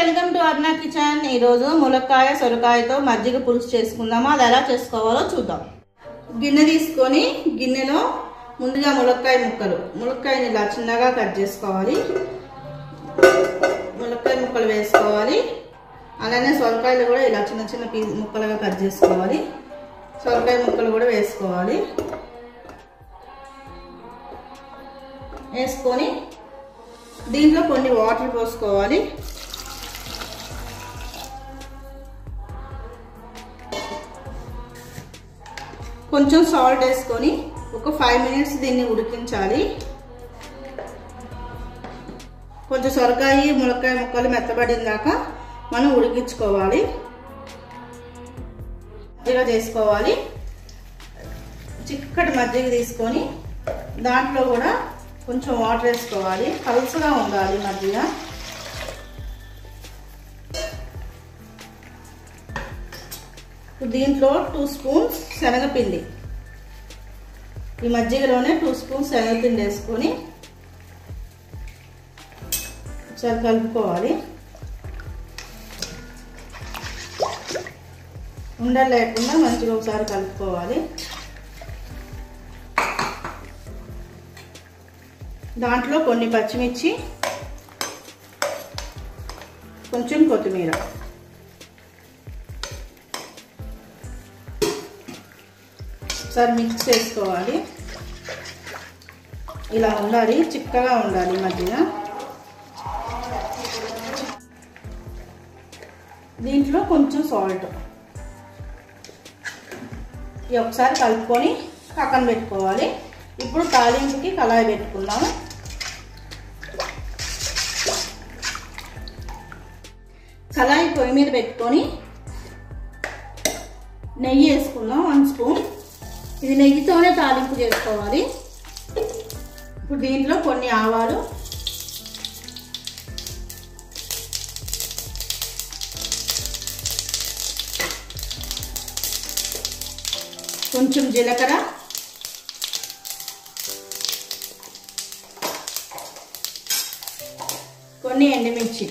welcome to అర్నా kitchen ఈరోజు ములక్కాయ సొరకాయతో మజ్జిగ పులుసు చేసుకుందాము అది ఎలా చేసుకోవాలో చూద్దాం గిన్నె తీసుకొని గిన్నెలో ముందుగా ములక్కాయ ముక్కలు ములక్కాయని ఇలా చిన్నగా కట్ చేసుకోవాలి ములక్కాయ ముక్కలు వేసుకోవాలి అలానే సొరకాయలు కూడా ఇలా చిన్న చిన్న పీ ముక్కలుగా కట్ చేసుకోవాలి సొరకాయ ముక్కలు కూడా వేసుకోవాలి వేసుకొని దీంట్లో కొన్ని వాటర్ పోసుకోవాలి కొంచెం సాల్ట్ వేసుకొని ఒక ఫైవ్ మినిట్స్ దీన్ని ఉడికించాలి కొంచెం సొరకాయ ములక్కాయ ముక్కలు మెత్తబడిన దాకా మనం ఉడికించుకోవాలి ఇలా చేసుకోవాలి చిక్కటి మజ్జిగ తీసుకొని దాంట్లో కూడా కొంచెం వాటర్ వేసుకోవాలి పలుసుగా ఉండాలి మజ్జిగ దీంట్లో టూ స్పూన్స్ శనగపిండి ఈ మజ్జిగలోనే టూ స్పూన్స్ శనగపిండి వేసుకొని ఒకసారి కలుపుకోవాలి ఉండలు లేకుండా మంచిగా ఒకసారి కలుపుకోవాలి దాంట్లో కొన్ని పచ్చిమిర్చి కొంచెం కొత్తిమీర ఒకసారి మిక్స్ చేసుకోవాలి ఇలా ఉండాలి చిక్కగా ఉండాలి మధ్యన దీంట్లో కొంచెం సాల్ట్ ఇది ఒకసారి కలుపుకొని పక్కన పెట్టుకోవాలి ఇప్పుడు తాలింపుకి కళాయి పెట్టుకుందాం కళాయి పొయ్యి మీద పెట్టుకొని నెయ్యి వేసుకుందాం వన్ స్పూన్ ఇది నెయ్యితోనే తాలింపు చేసుకోవాలి ఇప్పుడు దీంట్లో కొన్ని ఆవాలు కొంచెం జీలకర్ర కొన్ని ఎండుమిర్చి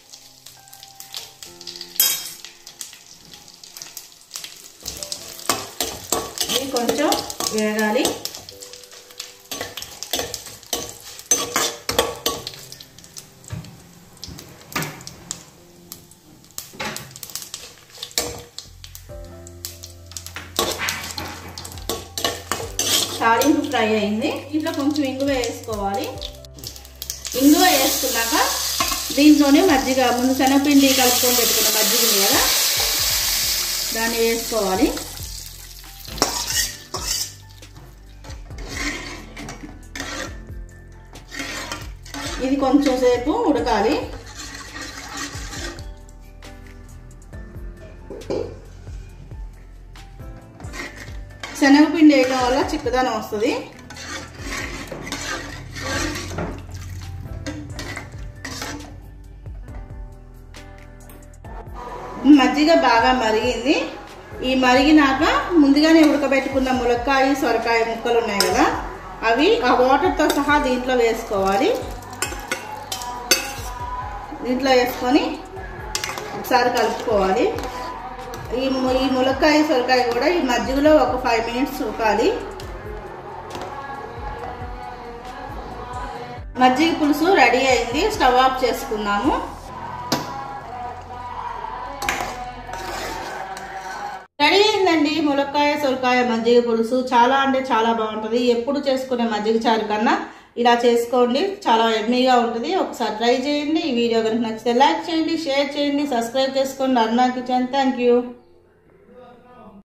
ఇది కొంచెం వేగాలి తాలింపు ఫ్రై అయింది ఇంట్లో కొంచెం ఇంగువ వేసుకోవాలి ఇంగువ వేసుకున్నాక దీంట్లోనే మజ్జిగ ముందు శనగపిండి కలుపుకొని పెట్టుకున్న మజ్జిగ ఉంది కదా దాన్ని వేసుకోవాలి ఇది కొంచెం సేపు ఉడకాలి శనగపిండి వేయడం వల్ల చిక్కదనం వస్తుంది మజ్జిగ బాగా మరిగింది ఈ మరిగినాక ముందుగానే ఉడకబెట్టుకున్న ములక్కాయ సొరకాయ ముక్కలు ఉన్నాయి కదా అవి ఆ వాటర్తో సహా దీంట్లో వేసుకోవాలి దీంట్లో వేసుకొని ఒకసారి కలుపుకోవాలి ఈ ఈ ములక్కాయ సొరకాయ కూడా ఈ మజ్జిగలో ఒక ఫైవ్ మినిట్స్ ఉడకాలి మజ్జిగ పులుసు రెడీ అయింది స్టవ్ ఆఫ్ చేసుకుందాము రెడీ అయిందండి ములక్కాయ సొరకాయ మజ్జిగ పులుసు చాలా అంటే చాలా బాగుంటుంది ఎప్పుడు చేసుకునే మజ్జిగ చారు కన్నా ఇలా చేసుకోండి చాలా ఎమ్మీగా ఉంటుంది ఒకసారి ట్రై చేయండి ఈ వీడియో కనుక నచ్చితే లైక్ చేయండి షేర్ చేయండి సబ్స్క్రైబ్ చేసుకోండి అన్నా కిచెన్ థ్యాంక్ యూ